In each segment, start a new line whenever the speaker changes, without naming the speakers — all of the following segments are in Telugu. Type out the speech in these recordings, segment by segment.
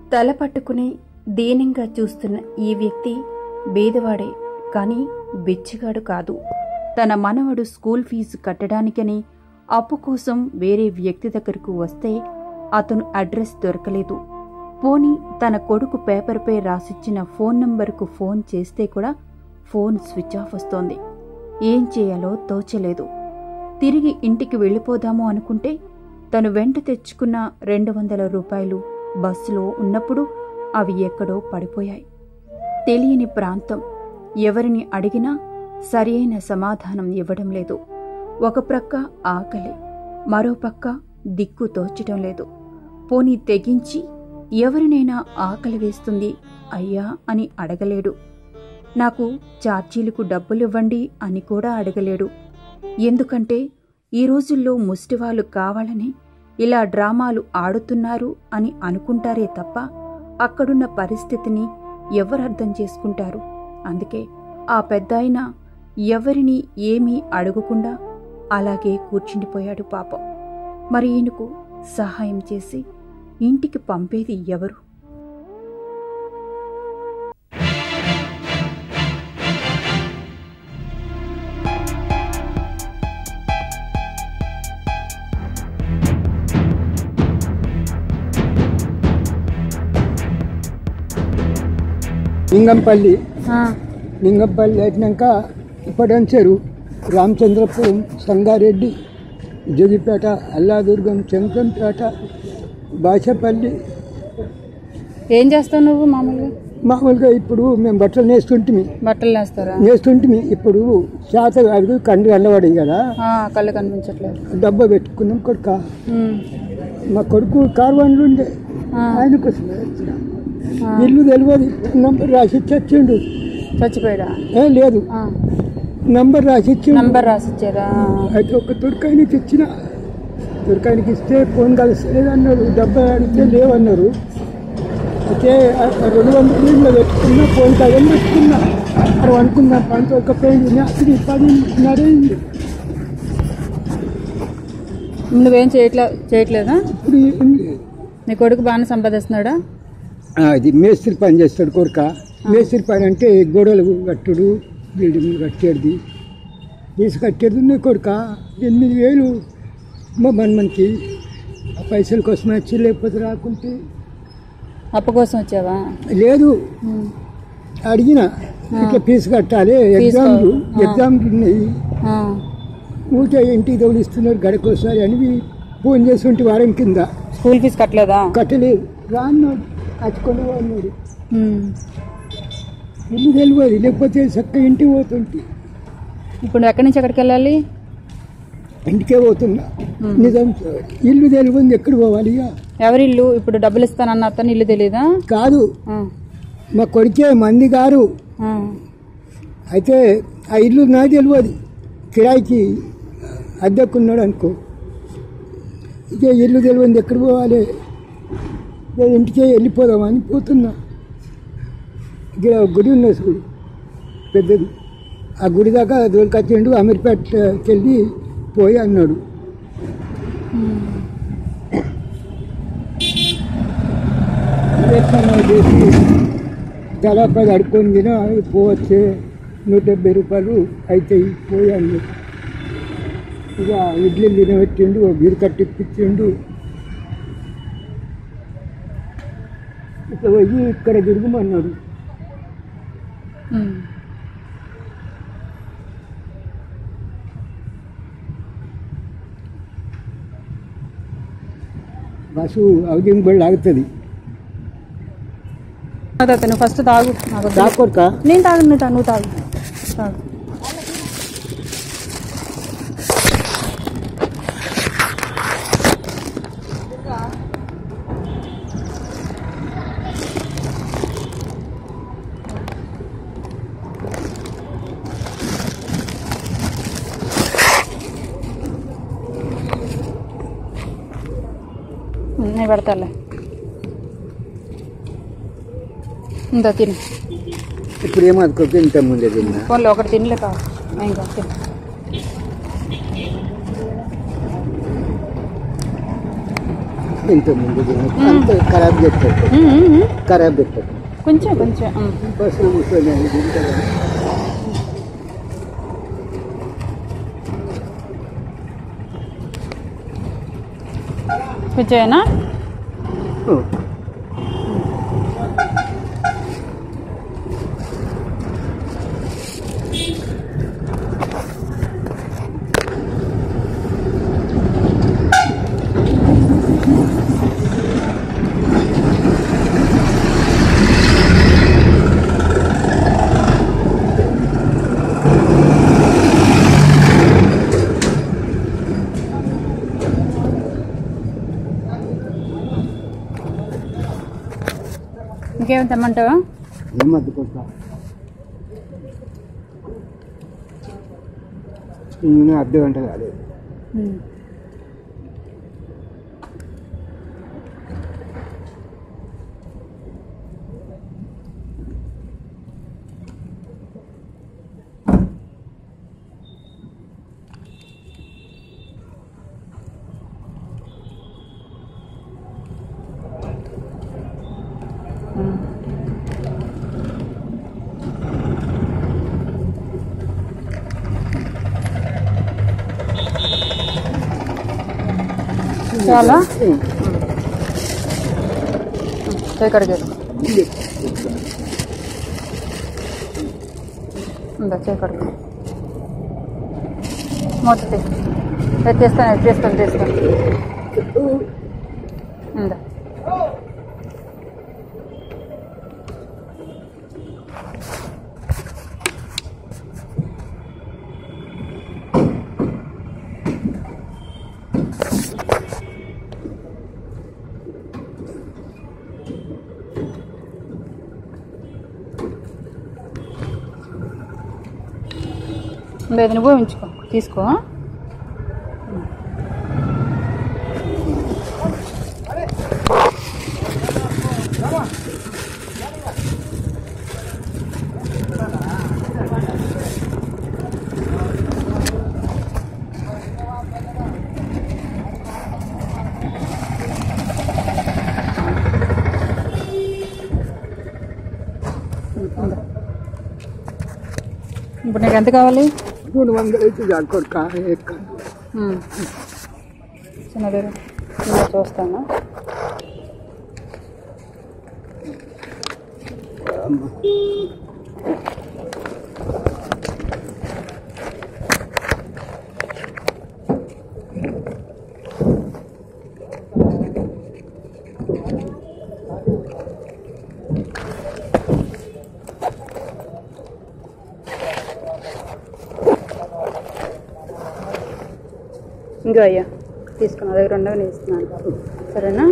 తల పట్టుకుని దీనంగా చూస్తున్న ఈ వ్యక్తి బీదవాడే కాని బిచ్చిగాడు కాదు తన మనవడు స్కూల్ ఫీజు కట్టడానికని అప్పు కోసం వేరే వ్యక్తి దగ్గరకు వస్తే అతను అడ్రస్ దొరకలేదు పోనీ తన కొడుకు పేపర్పై రాసిచ్చిన ఫోన్ నంబరుకు ఫోన్ చేస్తే కూడా ఫోన్ స్విచ్ ఆఫ్ వస్తోంది ఏం చేయాలో తోచలేదు తిరిగి ఇంటికి వెళ్ళిపోదాము అనుకుంటే తను వెంట తెచ్చుకున్న రెండు వందల రూపాయలు బస్సులో ఉన్నప్పుడు అవి ఎక్కడో పడిపోయాయి తెలియని ప్రాంతం ఎవరిని అడిగినా సరియైన సమాధానం ఇవ్వడం లేదు ఒక ప్రక్క ఆకలి మరో పక్క దిక్కు తోచటం లేదు పోనీ తెగించి ఎవరినైనా ఆకలి వేస్తుంది అయ్యా అని అడగలేడు నాకు ఛార్జీలకు డబ్బులివ్వండి అని కూడా అడగలేడు ఎందుకంటే ఈ రోజుల్లో ముష్టివాళ్ళు కావాలని ఇలా డ్రామాలు ఆడుతున్నారు అని అనుకుంటారే తప్ప అక్కడున్న పరిస్థితిని ఎవరు అర్థం చేసుకుంటారు అందుకే ఆ పెద్దాయన ఎవరిని ఏమీ అడగకుండా అలాగే కూర్చుండిపోయాడు పాపం మరి ఈయనకు సహాయం చేసి ఇంటికి పంపేది ఎవరు
లింగంపల్లి లింగంపల్లి వచ్చినాక ఇప్పటించారు రామచంద్రపురం సంగారెడ్డి జగిపేట అల్లాదుర్గం చంకంపేట బాషపల్లి
ఏం చేస్తావు నువ్వు మామూలుగా
మామూలుగా ఇప్పుడు మేము బట్టలు నేస్తుంటిమి
బట్టలు వేస్తారా
నేస్తుంటిమి ఇప్పుడు చేత కాదు కండు కండబడి కదా
ఆ, కళ్ళు కనిపించట్లేదు
డబ్బా పెట్టుకున్నాం కొడుక
ఉమ్.
మా కొడుకు కార్వాన్లు ఉండే
ఆ,
ఆయన కోసమే వచ్చిన.
ఆ.
ఇల్లు తెలియదు నంబర్ రాసి చచ్చిండు
చచ్చిపోయాడా
ఏ లేదు
ఆ,
నంబర్ రాసి ఇచ్చిండు
నంబర్ రాసిచ్చారా
అయితే ఒక తుర్కాయనికి ఇచ్చిన తుర్కాయనికి ఇస్తే ఫోన్ కలిసలేదు అన్నారు డబ్బా అడిగితే లేవన్నారు అయితే ఆ రెండు వందల నీళ్ళు పెట్టుకున్నా ఫోన్ కాదని పెట్టుకున్నా అక్కడ అనుకున్నా పంట ఒక పోయింది అసలు పదిన్నర అయింది
నువ్వేం చేయట్లే చేయట్లేదా
ఇప్పుడు ఈ-
నీ కొడుకు బాగానే సంపాదిస్తున్నాడా
ఆ, అది మేస్త్రి పని చేస్తాడు కొరక మేస్త్రి పని అంటే గోడలు కట్టుడు బిల్డింగ్లు కట్టేది తీసి కట్టేది ఉన్నాయి కొడుక ఎనిమిది వేలు మా మన మనకి ఆ పైసల కోసం వచ్చి లేకపోతే రాకుంటే
అప్పు కోసం వచ్చావా
లేదు
ఉమ్.
అడిగిన ఇట్లా ఫీజు కట్టాలి ఎగ్జామ్లు
ఆ.
ఎగ్జామ్లు ఉన్నాయి
ఆ,
ఊరికే ఇంటికి తోలిస్తున్నారు గడకోసారి అని ఫోన్ చేసి ఉంటే వారం కింద
స్కూల్ ఫీజు కట్టలేదా
కట్టలేదు రాన్నాడు కట్టుకొని అన్నాడు
ఉమ్.
ఇల్లు తెలియదు లేకపోతే చక్క ఇంటికి పోతుంటే
ఇప్పుడు ఎక్కడి నుంచి ఎక్కడికి వెళ్ళాలి
ఇంటికే పోతున్నా
ఉమ్.
నిజం ఇల్లు తెలియదు ఎక్కడ పోవాలి ఇక
ఎవరి ఇల్లు ఇప్పుడు డబ్బులు ఇస్తానన్న అతను ఇల్లు తెలీదా
కాదు
ఆ,
మా కొడుకే మంది గారు
ఆ,
అయితే ఆ ఇల్లు నాకు తెలియదు కిరాయికి అద్దెకున్నాడు అనుకో ఇక ఇల్లు తెలియదు ఎక్కడ పోవాలి నేను ఇంటికే వెళ్ళిపోదామని పోతున్నా ఇక్కడ ఒక గుడి ఉన్నది చూడు పెద్దది ఆ గుడి దాకా దొరికొచ్చిండు అమీర్పేటకి వెళ్ళి పోయి అన్నాడు ఎట్లా చేసి తలా పది అడుక్కొని తిన పోవచ్చే నూట డెబ్బై రూపాయలు అవుతాయి పోయి అన్నాడు ఇక ఇడ్లీ తినబెట్టిండు ఒక గిరి కట్టిప్పించిండు ఇట్లా పోయి ఇక్కడ తిరుగుమన్నాడు
ఉమ్.
బస్సు హౌసింగ్ బళ్ళు ఆగుతుంది
తాత, నువ్వు ఫస్ట్ తాగు నాకు వద్దు.
దాకొరక
నేను తాగు నువ్వు తాగు నువ్వు తాగు తాగు ఉమ్, నేను పెడతాలే ఇందా తిను
ఇప్పుడు ఏమనుకోక ఇంత ముందే తిన్నా
ఫోన్లో ఒకటి తినలే కాదు ఇంకా తిను
ఇంతకుముందు తినకు. అంత ఖరాబ్ చేస్తాడు
ఉమ్, ఉమ్, ఉమ్.
ఖరాబ్ పెట్టాడు
కొంచెం కొంచెం ఉమ్.
బస్సులో కూర్చొని అది తింటాడు
కొంచెమేనా ఇంకేం తెమ్మంటావా
ఏం అద్దుకుంటా నేను అర్ధ గంట కాలేదు
ఉమ్. చాలా ఇక్కడికి ఉందా చేకడికి మూత తీ ఎత్తేస్తాను ఎత్తేస్తాను తీస్తాను ఉందా లేదు నువ్వు ఉంచుకో తీసుకో ఇప్పుడు నీకు ఎంత కావాలి
మూడు వందలు అయితే చాలు కొడుక ఎక్క
ఉమ్. చిన్నది ఇలా చూస్తాను ఇంకో అయ్యా తీసుకున్నా దగ్గర ఉండవు నేను ఇస్తున్నాను సరేనా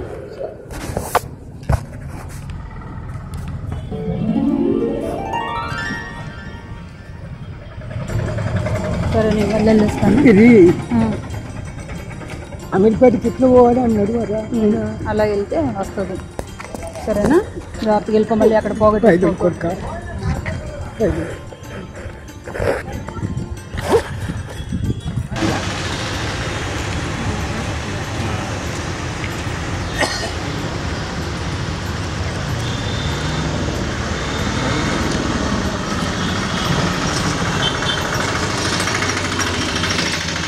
సరే నేను వెళ్ళి వెళ్ళిస్తాను
ఇది అమీర్పేటకి ఇట్లా పోవాలి అన్నాడు కదా
అలా వెళ్తే వస్తుంది సరేనా జాగ్రత్తగా వెళ్ళిపో మళ్ళీ అక్కడ
ఐదు
పోగొట్టు
కొడుక ఐదు